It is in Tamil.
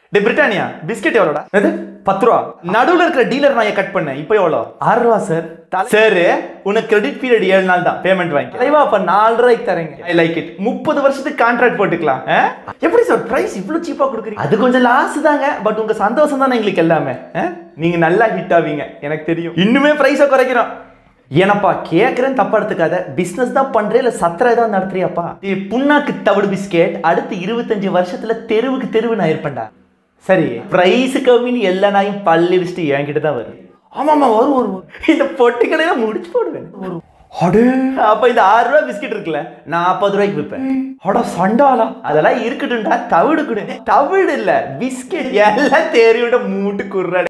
டே பிரிட்டானியா பிஸ்கெட் எவ்வளோடா எது பத்து ரூபா நடுவுல இருக்கிற டீலர் நான் கட் பண்ணேன் இப்போ எவ்வளோ ஆறு ரூபா சார் சரி உனக்கு கிரெடிட் பீரியட் ஏழு நாள் தான் பேமெண்ட் வாங்கி தலைவா அப்ப நாலு ரூபாய்க்கு தரேங்க ஐ லைக் இட் முப்பது வருஷத்துக்கு கான்ட்ராக்ட் போட்டுக்கலாம் ஆ? எப்படி சார் பிரைஸ் இவ்வளவு சீப்பா கொடுக்குறீங்க அது கொஞ்சம் லாஸ் தாங்க பட் உங்க சந்தோஷம் தானே எங்களுக்கு எல்லாமே ஆ? நீங்க நல்லா ஹிட் ஆவீங்க எனக்கு தெரியும் இன்னுமே பிரைஸை குறைக்கிறோம் ஏனப்பா கேட்குறேன் தப்பா எடுத்துக்காத பிசினஸ் தான் பண்றே இல்ல சத்திர ஏதாவது நடத்துறியாப்பா ஏய், புண்ணாக்கு தவிடு பிஸ்கெட் அடுத்து இருபத்தஞ்சு வருஷத்துல தெருவுக்கு தெருவு நான் இருப்பேன்டா சரி பிரைஸ் கம்மின்னு எல்லா நாயும் பல்லிடிச்சிட்டு என்கிட்ட தான் வரும் ஆமாமா வரும் வரும் வரும். இந்த பொட்டி கடையில முடிச்சு போடுவேன் வரும் அடே அப்ப இந்த ஆறு ரூபாய் பிஸ்கெட் இருக்குல்ல நாற்பது ரூபாய்க்கு விற்பேன் அட சண்டாலா அதெல்லாம் இருக்கட்டும்டா தவிடு கொடு தவிடு இல்ல பிஸ்கெட் எல்லாம் தேறிவிட மூட்டு குர்றாடி